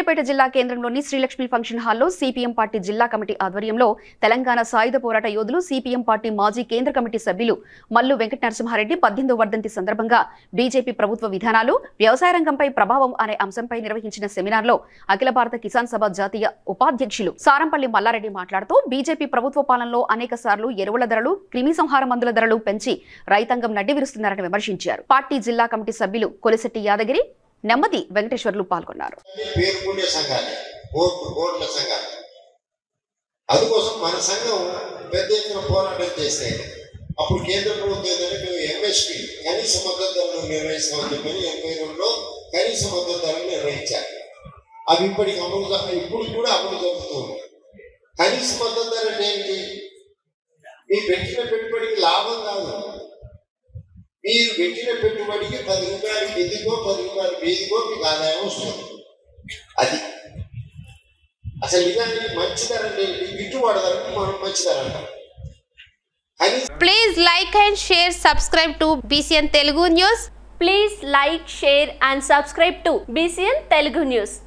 సూర్యాపేట జిల్లా కేంద్రంలోని శ్రీలక్ష్మి ఫంక్షన్ హాల్లో సిపిఎం పార్టీ జిల్లా కమిటీ ఆధ్వర్యంలో తెలంగాణ సాయుధ పోరాట యోధులు సిపిఎం పార్టీ మాజీ కేంద్ర కమిటీ సభ్యులు మల్లు వెంకట నరసింహారెడ్డి పద్దెనిమిదో వర్ధంతి సందర్భంగా బీజేపీ ప్రభుత్వ విధానాలు వ్యవసాయ రంగంపై ప్రభావం అనే అంశంపై నిర్వహించిన సెమినార్లో అఖిల భారత కిసాన్ సభ జాతీయ ఉపాధ్యక్షులు సారంపల్లి మల్లారెడ్డి మాట్లాడుతూ బీజేపీ ప్రభుత్వ పాలనలో అనేక సార్లు ఎరువుల ధరలు క్రిమి సంహార మందుల ధరలు పెంచి రైతాంగం నడ్డి విరుస్తున్నారని విమర్శించారు పార్టీ జిల్లా కమిటీ సభ్యులు కొలిశెట్టి యాదగిరి నెమ్మది వెంకటేశ్వర్లు పాల్గొన్నారు పేర్కొనే సంఘాలు ఓట్లు ఓట్ల సంఘాలు అందుకోసం మన సంఘం పెద్ద ఎత్తున పోరాటం చేస్తే అప్పుడు కేంద్ర ప్రభుత్వం ఏంటంటే మేము ఎంఎస్పి కనీస మద్దతు ధరలు నిర్వహిస్తామని చెప్పని ఎనభై రెండులో కనీస మద్దతు ధరలు నిర్వహించారు అవి ఇప్పటికి అమలు ద- ఇప్పుడు కూడా అమలు జరుగుతుంది కనీస మద్దతు ధర అంటే ఏంటి మీరు పెట్టిన పెట్టుబడికి లాభం కాదు మీరు పెట్టిన పెట్టుబడికి పది రూపాయలు ఎదిగో పది రూపాయలు మీదిగో మీకు ఆదాయం వస్తుంది అది అసలు నిజానికి మంచి ధర లేదు గిట్టుబాటు ధరకు మనం మంచి ధర అంటాం కానీ Please like and share, subscribe to BCN Telugu News. Please like, share and subscribe to BCN Telugu News.